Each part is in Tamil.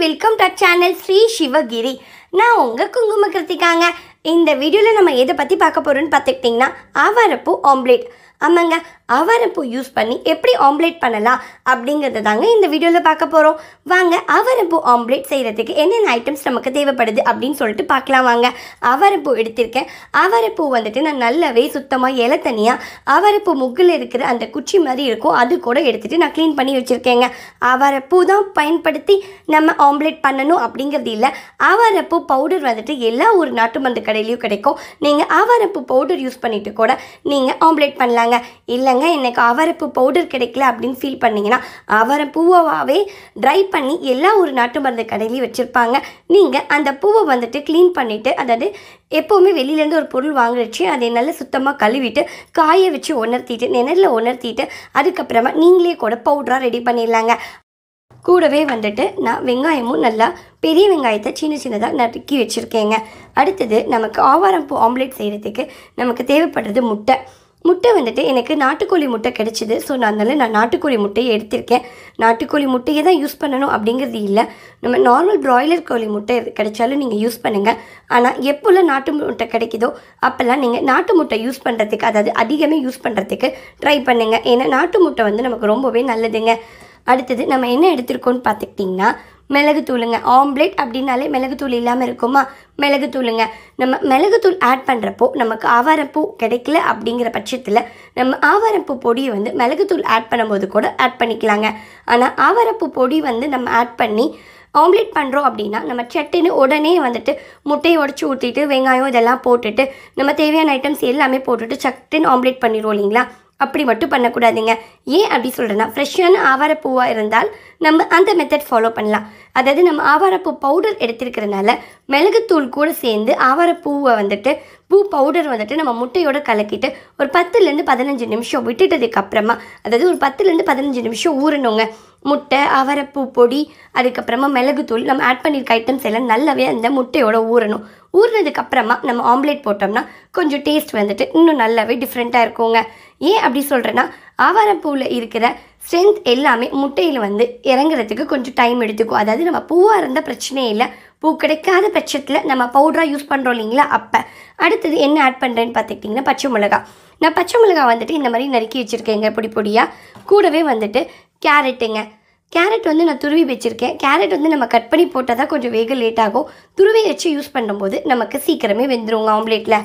welcome to channel Shri Sivagiri நான் உங்கள் குங்கும கிருத்திகாங்க இந்த வீடியோவில் நம்ம எதை பற்றி பார்க்க போகிறோம்னு பார்த்துக்கிட்டிங்கன்னா அவரப்பூ ஆம்லேட் ஆமாங்க அவரப்பூ யூஸ் பண்ணி எப்படி ஆம்லேட் பண்ணலாம் அப்படிங்கிறத தாங்க இந்த வீடியோவில் பார்க்க போகிறோம் வாங்க அவரப்பூ ஆம்லேட் செய்கிறதுக்கு என்னென்ன ஐட்டம்ஸ் நமக்கு தேவைப்படுது அப்படின்னு சொல்லிட்டு பார்க்கலாம் வாங்க அவரப்பூ எடுத்திருக்கேன் அவரப்பூ வந்துட்டு நான் நல்லாவே சுத்தமாக இலை தனியாக அவரப்பூ முக்கில் இருக்கிற அந்த குச்சி மாதிரி இருக்கும் அது கூட எடுத்துகிட்டு நான் க்ளீன் பண்ணி வச்சுருக்கேங்க அவரப்பூ தான் பயன்படுத்தி நம்ம ஆம்லேட் பண்ணணும் அப்படிங்கிறது இல்லை அவரப்பூ பவுடர் வந்துட்டு எல்லா ஒரு நாட்டு மருந்து கடையிலையும் கிடைக்கும் நீங்கள் அவரப்பூ பவுடர் யூஸ் பண்ணிட்டு கூட நீங்கள் ஆம்லேட் பண்ணலாங்க இல்லைங்க எனக்கு அவரப்பூ பவுடர் கிடைக்கல அப்படின்னு ஃபீல் பண்ணீங்கன்னா அவரப்பூவாகவே ட்ரை பண்ணி எல்லா ஒரு நாட்டு மருந்து கடையிலையும் வச்சுருப்பாங்க நீங்கள் அந்த பூவை வந்துட்டு க்ளீன் பண்ணிவிட்டு அதாவது எப்போவுமே வெளியிலேருந்து ஒரு பொருள் வாங்குறச்சு அதை நல்லா சுத்தமாக கழுவிட்டு காய வச்சு உணர்த்திட்டு நிழலில் உணர்த்திட்டு அதுக்கப்புறமா நீங்களே கூட பவுடராக ரெடி பண்ணிடலாங்க கூடவே வந்துட்டு நான் வெங்காயமும் நல்லா பெரிய வெங்காயத்தை சின்ன சின்னதாக நறுக்கி வச்சுருக்கேங்க அடுத்தது நமக்கு ஆவாரம்பூ ஆம்லேட் செய்கிறதுக்கு நமக்கு தேவைப்படுறது முட்டை முட்டை வந்துட்டு எனக்கு நாட்டுக்கோழி முட்டை கிடைச்சிது ஸோ நான் அதனால் நான் நாட்டுக்கோழி முட்டையை எடுத்திருக்கேன் நாட்டுக்கோழி முட்டையை தான் யூஸ் பண்ணணும் அப்படிங்கிறது இல்லை நம்ம நார்மல் பிராய்லர் கோழி முட்டை கிடைச்சாலும் நீங்கள் யூஸ் பண்ணுங்கள் ஆனால் எப்போல்லாம் நாட்டு முட்டை கிடைக்குதோ அப்போல்லாம் நீங்கள் நாட்டு முட்டை யூஸ் பண்ணுறதுக்கு அதாவது அதிகமே யூஸ் பண்ணுறதுக்கு ட்ரை பண்ணுங்கள் ஏன்னா நாட்டு முட்டை வந்து நமக்கு ரொம்பவே நல்லதுங்க அடுத்தது நம்ம என்ன எடுத்திருக்கோம்னு பார்த்துக்கிட்டிங்கன்னா மிளகுத்தூளுங்க ஆம்லேட் அப்படின்னாலே மிளகுத்தூள் இல்லாமல் இருக்குமா மிளகுத்தூளுங்க நம்ம மிளகுத்தூள் ஆட் பண்ணுறப்போ நமக்கு ஆவாரப்பூ கிடைக்கல அப்படிங்கிற பட்சத்தில் நம்ம ஆவாரப்பூ பொடியை வந்து மிளகுத்தூள் ஆட் பண்ணும்போது கூட ஆட் பண்ணிக்கலாங்க ஆனால் ஆவாரப்பூ பொடி வந்து நம்ம ஆட் பண்ணி ஆம்லேட் பண்ணுறோம் அப்படின்னா நம்ம சட்டுன்னு உடனே வந்துட்டு முட்டையை உடச்சி ஊற்றிட்டு வெங்காயம் இதெல்லாம் போட்டுட்டு நம்ம தேவையான ஐட்டம்ஸ் எல்லாமே போட்டுட்டு சட்டுன்னு ஆம்லேட் பண்ணிடுவோம் இல்லைங்களா அப்படி மட்டும் பண்ணக்கூடாதுங்க ஏன் அப்படி சொல்கிறேன்னா ஃப்ரெஷ்ஷான ஆவாரப்பூவாக இருந்தால் நம்ம அந்த மெத்தட் ஃபாலோ பண்ணலாம் அதாவது நம்ம ஆவாரப்பூ பவுடர் எடுத்திருக்கிறனால மிளகுத்தூள் கூட சேர்ந்து ஆவாரப்பூவை வந்துட்டு பூ பவுடர் வந்துட்டு நம்ம முட்டையோட கலக்கிட்டு ஒரு பத்துலேருந்து பதினஞ்சு நிமிஷம் விட்டுட்டதுக்கு அப்புறமா அதாவது ஒரு பத்துலேருந்து பதினஞ்சு நிமிஷம் ஊறணுங்க முட்டை அவரைப்பூ பொடி அதுக்கப்புறமா மிளகுத்தூள் நம்ம ஆட் பண்ணியிருக்க ஐட்டம்ஸ் எல்லாம் நல்லாவே அந்த முட்டையோட ஊறணும் ஊறினதுக்கு அப்புறமா நம்ம ஆம்லேட் போட்டோம்னா கொஞ்சம் டேஸ்ட் வந்துட்டு இன்னும் நல்லாவே டிஃப்ரெண்ட்டாக இருக்குங்க ஏன் அப்படி சொல்கிறேன்னா ஆவாரப்பூவில் இருக்கிற ஸ்ட்ரென்த் எல்லாமே முட்டையில் வந்து இறங்குறதுக்கு கொஞ்சம் டைம் எடுத்துக்கும் அதாவது நம்ம பூவாக இருந்தால் பிரச்சனையே இல்லை பூ கிடைக்காத பட்சத்தில் நம்ம பவுடராக யூஸ் பண்ணுறோம் இல்லைங்களா அப்போ அடுத்தது என்ன ஆட் பண்ணுறேன்னு பார்த்துக்கிட்டிங்கன்னா பச்சை மிளகா நான் பச்சை மிளகா வந்துட்டு இந்த மாதிரி நறுக்கி வச்சுருக்கேங்க பொடி பொடியாக கூடவே வந்துட்டு கேரட்டுங்க கேரட் வந்து நான் துருவி வச்சுருக்கேன் கேரட் வந்து நம்ம கட் பண்ணி போட்டால் தான் கொஞ்சம் வேக லேட் ஆகும் துருவி வச்சு யூஸ் பண்ணும்போது நமக்கு சீக்கிரமே வெந்துருங்க ஆம்லேட்டில்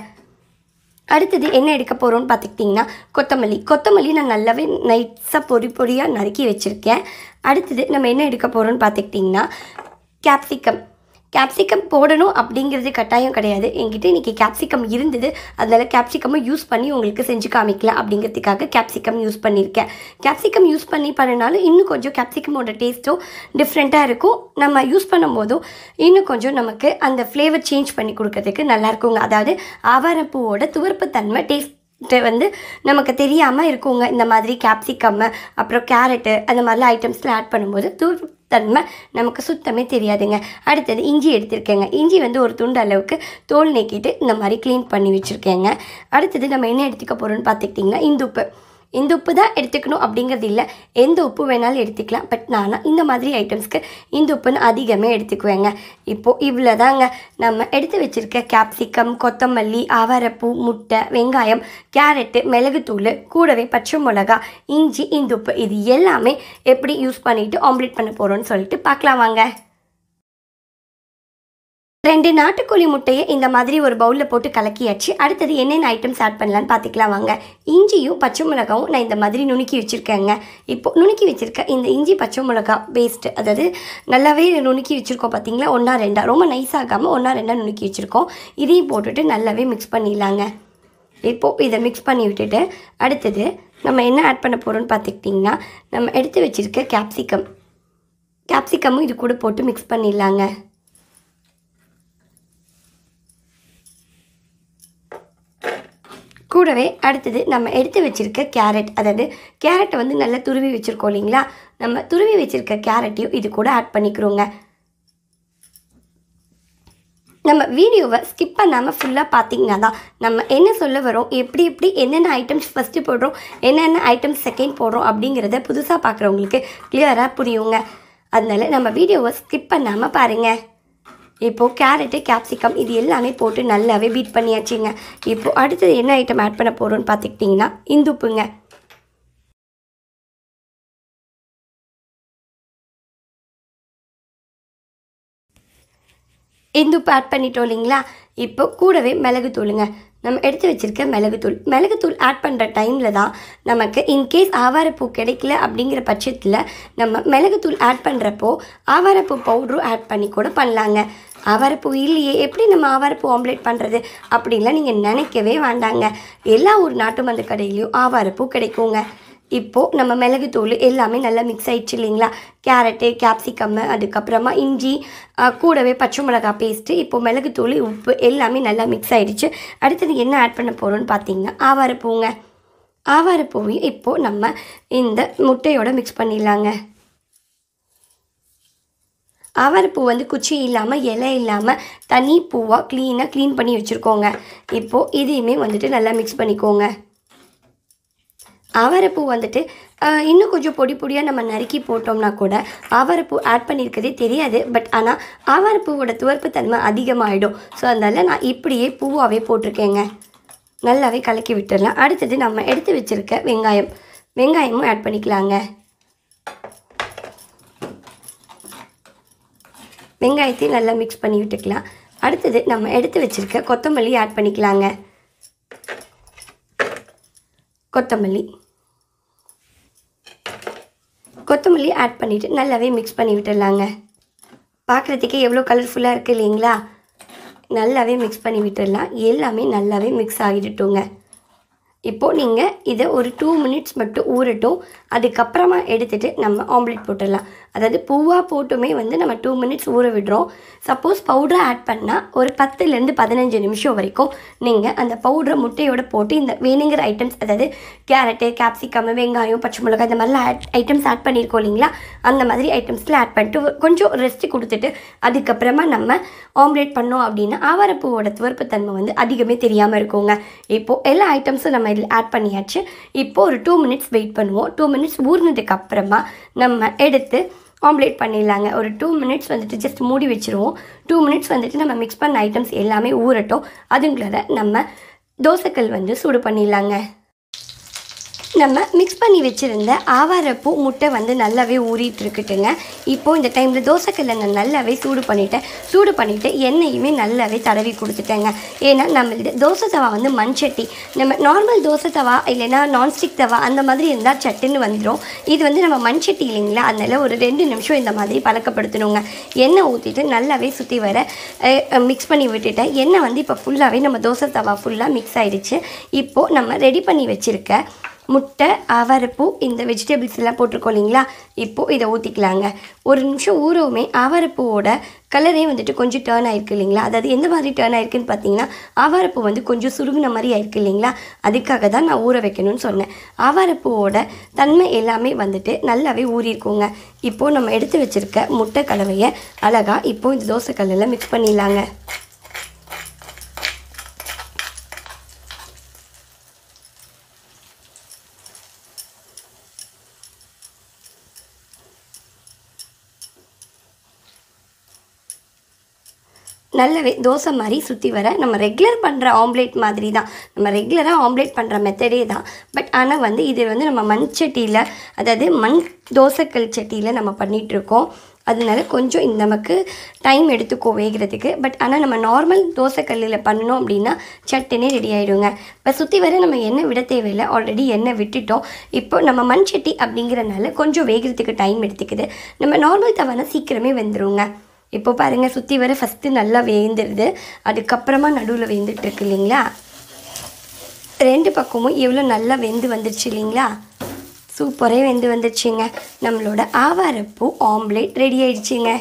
அடுத்தது என்ன எடுக்க போகிறோம்னு பார்த்துக்கிட்டிங்கன்னா கொத்தமல்லி கொத்தமல்லி நான் நல்லாவே நைட்ஸாக பொடி பொடியாக நறுக்கி வச்சுருக்கேன் அடுத்தது நம்ம என்ன எடுக்க போகிறோம்னு பார்த்துக்கிட்டிங்கன்னா கேப்சிகம் கேப்சிகம் போடணும் அப்படிங்கிறது கட்டாயம் கிடையாது என்கிட்ட இன்றைக்கி கேப்சிகம் இருந்தது அதனால் கேப்சிகமும் யூஸ் பண்ணி உங்களுக்கு செஞ்சு காமிக்கலாம் அப்படிங்கிறதுக்காக கேப்சிகம் யூஸ் பண்ணியிருக்கேன் கேப்சிகம் யூஸ் பண்ணி பண்ணினாலும் இன்னும் கொஞ்சம் கேப்சிகமோட டேஸ்ட்டும் டிஃப்ரெண்ட்டாக இருக்கும் நம்ம யூஸ் பண்ணும்போதும் இன்னும் கொஞ்சம் நமக்கு அந்த ஃப்ளேவர் சேஞ்ச் பண்ணி கொடுக்கறதுக்கு நல்லா இருக்குங்க அதாவது ஆவாரப்பூவோட துவர்ப்பு தன்மை டேஸ்ட் வந்து நமக்கு தெரியாமல் இருக்குங்க இந்த மாதிரி கேப்சிகம் அப்புறம் கேரட்டு அந்த மாதிரிலாம் ஐட்டம்ஸ்லாம் ஆட் பண்ணும்போது துவர்ப்பு தன்மை நமக்கு சுத்தமே தெரியாதுங்க அடுத்தது இஞ்சி எடுத்திருக்கேங்க இஞ்சி வந்து ஒரு துண்டு அளவுக்கு தோல் நீக்கிட்டு இந்த மாதிரி க்ளீன் பண்ணி வச்சுருக்கேங்க அடுத்தது நம்ம என்ன எடுத்துக்க போகிறோம்னு பார்த்துக்கிட்டிங்கன்னா இந்துப்பு இந்த உப்பு தான் எடுத்துக்கணும் அப்படிங்கிறது இல்லை எந்த உப்பு வேணாலும் எடுத்துக்கலாம் பட் நான் இந்த மாதிரி ஐட்டம்ஸ்க்கு இந்த உப்புன்னு அதிகமே எடுத்துக்குவேங்க இப்போது இவ்வளோ தாங்க நம்ம எடுத்து வச்சுருக்க கேப்சிகம் கொத்தமல்லி ஆவாரப்பூ முட்டை வெங்காயம் கேரட்டு மிளகுத்தூள் கூடவே பச்சை மிளகா இஞ்சி இந்த உப்பு இது எல்லாமே எப்படி யூஸ் பண்ணிவிட்டு ஆம்லேட் பண்ண போகிறோன்னு சொல்லிட்டு பார்க்கலாம் வாங்க ரெண்டு நாட்டுக்கோழி முட்டையை இந்த மாதிரி ஒரு பவுலில் போட்டு கலக்கியாச்சு அடுத்தது என்னென்ன ஐட்டம்ஸ் ஆட் பண்ணலான்னு பார்த்துக்கலாம் வாங்க இஞ்சியும் பச்சை மிளகாவும் நான் இந்த மாதிரி நுணுக்கி வச்சுருக்கேங்க இப்போ நுணுக்கி வச்சுருக்க இந்த இஞ்சி பச்சை மிளகா பேஸ்ட்டு அதாவது நல்லாவே நுணுக்கி வச்சுருக்கோம் பார்த்தீங்களா ஒன்றா ரெண்டா ரொம்ப நைஸ் ஆகாமல் ஒன்றா ரெண்டாக நுணுக்கி வச்சுருக்கோம் இதையும் போட்டுட்டு நல்லாவே மிக்ஸ் பண்ணிடலாங்க இப்போது இதை மிக்ஸ் பண்ணி விட்டுட்டு அடுத்தது நம்ம என்ன ஆட் பண்ண போகிறோம்னு பார்த்துக்கிட்டிங்கன்னா நம்ம எடுத்து வச்சுருக்க கேப்சிகம் கேப்சிகமும் இது கூட போட்டு மிக்ஸ் பண்ணிடலாங்க கூடவே அடுத்தது நம்ம எடுத்து வச்சுருக்க கேரட் அதாவது கேரட்டை வந்து நல்லா துருவி வச்சுருக்கோம் இல்லைங்களா நம்ம துருவி வச்சுருக்க கேரட்டையும் இது கூட ஆட் பண்ணிக்கிறோங்க நம்ம வீடியோவை ஸ்கிப் பண்ணாமல் ஃபுல்லாக பார்த்தீங்கன்னா தான் நம்ம என்ன சொல்ல வரோம் எப்படி எப்படி என்னென்ன ஐட்டம்ஸ் ஃபஸ்ட்டு போடுறோம் என்னென்ன ஐட்டம்ஸ் செகண்ட் போடுறோம் அப்படிங்கிறத புதுசாக பார்க்குறவங்களுக்கு கிளியராக புரியுங்க அதனால நம்ம வீடியோவை ஸ்கிப் பண்ணாமல் பாருங்கள் இப்போது கேரட்டு கேப்சிகம் இது எல்லாமே போட்டு நல்லாவே பீட் பண்ணியாச்சுங்க இப்போது அடுத்தது என்ன ஐட்டம் ஆட் பண்ண போகிறோன்னு பார்த்துக்கிட்டிங்கன்னா இந்துப்புங்க இந்துப்பு ஆட் பண்ணிட்டோம் இல்லைங்களா இப்போ கூடவே மிளகுத்தூளுங்க நம்ம எடுத்து வச்சுருக்க மிளகுத்தூள் மிளகுத்தூள் ஆட் பண்ணுற டைமில் தான் நமக்கு இன்கேஸ் ஆவாரப்பூ கிடைக்கல அப்படிங்கிற பட்சத்தில் நம்ம மிளகுத்தூள் ஆட் பண்ணுறப்போ ஆவாரப்பூ பவுட்ரும் ஆட் பண்ணி கூட பண்ணலாங்க ஆவாரப்பூ இல்லையே எப்படி நம்ம ஆவாரப்பூ ஆம்லேட் பண்ணுறது அப்படின்லாம் நீங்கள் நினைக்கவே வேண்டாங்க எல்லா ஒரு நாட்டு மருந்து கடையிலையும் ஆவாரப்பூ கிடைக்குங்க இப்போது நம்ம மிளகுத்தூள் எல்லாமே நல்லா மிக்ஸ் ஆயிடுச்சு இல்லைங்களா கேரட்டு கேப்சிகம் அதுக்கப்புறமா இஞ்சி ஆ, கூடவே பச்சை மிளகாய் பேஸ்ட்டு இப்போது மிளகுத்தூள் உப்பு எல்லாமே நல்லா மிக்ஸ் ஆயிடுச்சு அடுத்தது என்ன ஆட் பண்ண போகிறோம்னு பார்த்தீங்கன்னா ஆவாரப்பூங்க ஆவாரப்பூவையும் இப்போது நம்ம இந்த முட்டையோட மிக்ஸ் பண்ணிடலாங்க ஆவாரப்பூ வந்து குச்சி இல்லாமல் இலை இல்லாமல் தனி பூவாக க்ளீனாக க்ளீன் பண்ணி வச்சுருக்கோங்க இப்போது இதையுமே வந்துட்டு நல்லா மிக்ஸ் பண்ணிக்கோங்க அவரைப்பூ வந்துட்டு ஆஹ், இன்னும் கொஞ்சம் பொடி பொடியாக நம்ம நறுக்கி போட்டோம்னா கூட அவரைப்பூ ஆட் பண்ணியிருக்கதே தெரியாது பட் ஆனால் அவரைப்பூவோட துவர்ப்பு தன்மை அதிகமாகிடும் ஸோ அதனால் நான் இப்படியே பூவாகவே போட்டிருக்கேங்க நல்லாவே கலக்கி விட்டுடலாம் அடுத்தது நம்ம எடுத்து வச்சுருக்க வெங்காயம் வெங்காயமும் ஆட் பண்ணிக்கலாங்க வெங்காயத்தையும் நல்லா மிக்ஸ் பண்ணி விட்டுக்கலாம் அடுத்தது நம்ம எடுத்து வச்சுருக்க கொத்தமல்லி ஆட் பண்ணிக்கலாங்க கொத்தமல்லி கொத்தமல்லி ஆட் பண்ணிவிட்டு நல்லாவே மிக்ஸ் பண்ணி விட்டுடலாங்க பார்க்குறதுக்கே எவ்வளோ கலர்ஃபுல்லாக இருக்குது இல்லைங்களா நல்லாவே மிக்ஸ் பண்ணி விட்டுடலாம் எல்லாமே நல்லாவே மிக்ஸ் ஆகிடட்டுங்க இப்போது நீங்கள் இதை ஒரு டூ மினிட்ஸ் மட்டும் ஊறட்டும் அதுக்கப்புறமா எடுத்துகிட்டு நம்ம ஆம்லேட் போட்டுடலாம் அதாவது பூவாக போட்டுமே வந்து நம்ம டூ மினிட்ஸ் ஊற விடுறோம் சப்போஸ் பவுடரை ஆட் பண்ணால் ஒரு பத்துலேருந்து பதினஞ்சு நிமிஷம் வரைக்கும் நீங்கள் அந்த பவுடரை முட்டையோட போட்டு இந்த வேணுங்கிற ஐட்டம்ஸ் அதாவது கேரட்டு கேப்சிகம் வெங்காயம் பச்சை மிளகாய் இந்த மாதிரிலாம் ஆட் ஐட்டம்ஸ் ஆட் பண்ணியிருக்கோம் இல்லைங்களா அந்த மாதிரி ஐட்டம்ஸில் ஆட் பண்ணிட்டு ஒரு- கொஞ்சம் ரெஸ்ட் கொடுத்துட்டு அதுக்கப்புறமா நம்ம ஆம்லேட் பண்ணோம் அப்படின்னா ஆவாரப்பூவோட துவர்ப்புத்தன்மை வந்து அதிகமே தெரியாமல் இருக்குங்க இப்போது எல்லா ஐட்டம்ஸும் நம்ம இதில் ஆட் பண்ணியாச்சு இப்போது ஒரு டூ மினிட்ஸ் வெயிட் பண்ணுவோம் டூ மினிட்ஸ் ஊறினதுக்கு அப்புறமா நம்ம எடுத்து ஆம்லேட் பண்ணிடலாங்க ஒரு டூ மினிட்ஸ் வந்துட்டு ஜஸ்ட் மூடி வச்சுருவோம் டூ மினிட்ஸ் வந்துட்டு நம்ம மிக்ஸ் பண்ண ஐட்டம்ஸ் எல்லாமே ஊறட்டும் அதுங்கள நம்ம தோசைக்கல் வந்து சூடு பண்ணிடலாங்க நம்ம மிக்ஸ் பண்ணி வச்சுருந்த ஆவாரப்பூ முட்டை வந்து நல்லாவே ஊறிட்டு இருக்குட்டுங்க இப்போது இந்த டைமில் தோசைக்கல்லை நான் நல்லாவே சூடு பண்ணிட்டேன் சூடு பண்ணிவிட்டு எண்ணெயுமே நல்லாவே தடவி கொடுத்துட்டேங்க ஏன்னா நம்ம இது தோசை தவா வந்து மண் சட்டி நம்ம நார்மல் தோசை தவா இல்லைன்னா நான்ஸ்டிக் தவா அந்த மாதிரி இருந்தால் சட்டுன்னு வந்துடும் இது வந்து நம்ம மண் சட்டி இல்லைங்களா அதனால ஒரு ரெண்டு நிமிஷம் இந்த மாதிரி பழக்கப்படுத்தணுங்க எண்ணெய் ஊற்றிட்டு நல்லாவே சுற்றி வர மிக்ஸ் பண்ணி விட்டுட்டேன் எண்ணெய் வந்து இப்போ ஃபுல்லாகவே நம்ம தோசை தவா ஃபுல்லாக மிக்ஸ் ஆயிடுச்சு இப்போது நம்ம ரெடி பண்ணி வச்சுருக்க முட்டை அவரைப்பூ இந்த வெஜிடபிள்ஸ் எல்லாம் போட்டிருக்கோம் இல்லைங்களா இப்போது இதை ஊற்றிக்கலாங்க ஒரு நிமிஷம் ஊறவுமே அவரைப்பூவோட கலரே வந்துட்டு கொஞ்சம் டேர்ன் ஆயிருக்கு இல்லைங்களா அதாவது எந்த மாதிரி டேர்ன் ஆயிருக்குன்னு பார்த்தீங்கன்னா அவரைப்பூ வந்து கொஞ்சம் சுருங்கின மாதிரி ஆயிருக்கு இல்லைங்களா அதுக்காக தான் நான் ஊற வைக்கணும்னு சொன்னேன் அவரைப்பூவோட தன்மை எல்லாமே வந்துட்டு நல்லாவே ஊறியிருக்குங்க இப்போது நம்ம எடுத்து வச்சுருக்க முட்டை கலவையை அழகாக இப்போது இந்த தோசை கல்லில் மிக்ஸ் பண்ணிடலாங்க நல்லாவே தோசை மாதிரி சுற்றி வர நம்ம ரெகுலர் பண்ணுற ஆம்லேட் மாதிரி தான் நம்ம ரெகுலராக ஆம்லேட் பண்ணுற மெத்தடே தான் பட் ஆனால் வந்து இது வந்து நம்ம மண் சட்டியில் அதாவது மண் தோசைக்கல் சட்டியில் நம்ம பண்ணிகிட்ருக்கோம் அதனால கொஞ்சம் இந்த நமக்கு டைம் எடுத்துக்கோ வேகிறதுக்கு பட் ஆனால் நம்ம நார்மல் தோசைக்கல்லில் பண்ணணும் அப்படின்னா சட்டுனே ரெடி ஆகிடுங்க இப்போ சுற்றி வர நம்ம எண்ணெய் விட தேவையில்லை ஆல்ரெடி எண்ணெய் விட்டுட்டோம் இப்போ நம்ம மண் சட்டி அப்படிங்கிறனால கொஞ்சம் வேகிறதுக்கு டைம் எடுத்துக்குது நம்ம நார்மல் தவானா சீக்கிரமே வெந்துருங்க இப்போ பாருங்கள் சுற்றி வர ஃபஸ்ட்டு நல்லா வேந்துடுது அதுக்கப்புறமா நடுவில் வெந்துட்டு இருக்கு இல்லைங்களா ரெண்டு பக்கமும் எவ்வளோ நல்லா வெந்து வந்துருச்சு இல்லைங்களா சூப்பரே வெந்து வந்துருச்சுங்க நம்மளோட ஆவாரப்பூ ஆம்லேட் ரெடி ஆயிடுச்சுங்க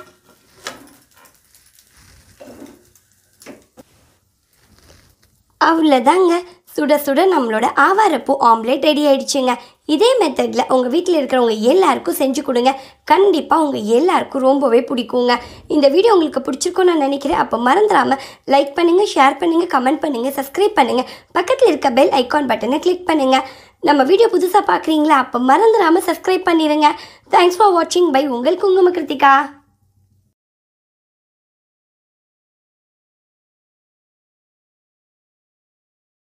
அவ்வளோதாங்க சுட சுட நம்மளோட ஆவாரப்பூ ஆம்லேட் ரெடி ஆயிடுச்சுங்க இதே மெத்தடில் உங்கள் வீட்டில் இருக்கிறவங்க எல்லாருக்கும் செஞ்சு கொடுங்க கண்டிப்பாக உங்கள் எல்லாருக்கும் ரொம்பவே பிடிக்குங்க இந்த வீடியோ உங்களுக்கு பிடிச்சிருக்கும்னு நான் நினைக்கிறேன் அப்போ மறந்துடாமல் லைக் பண்ணுங்கள் ஷேர் பண்ணுங்கள் கமெண்ட் பண்ணுங்கள் சப்ஸ்கிரைப் பண்ணுங்கள் பக்கத்தில் இருக்க பெல் ஐகான் பட்டனை கிளிக் பண்ணுங்கள் நம்ம வீடியோ புதுசாக பார்க்குறீங்களா அப்போ மறந்துடாமல் சப்ஸ்கிரைப் பண்ணிடுங்க தேங்க்ஸ் ஃபார் வாட்சிங் பை உங்கள் குங்கும கிருத்திகா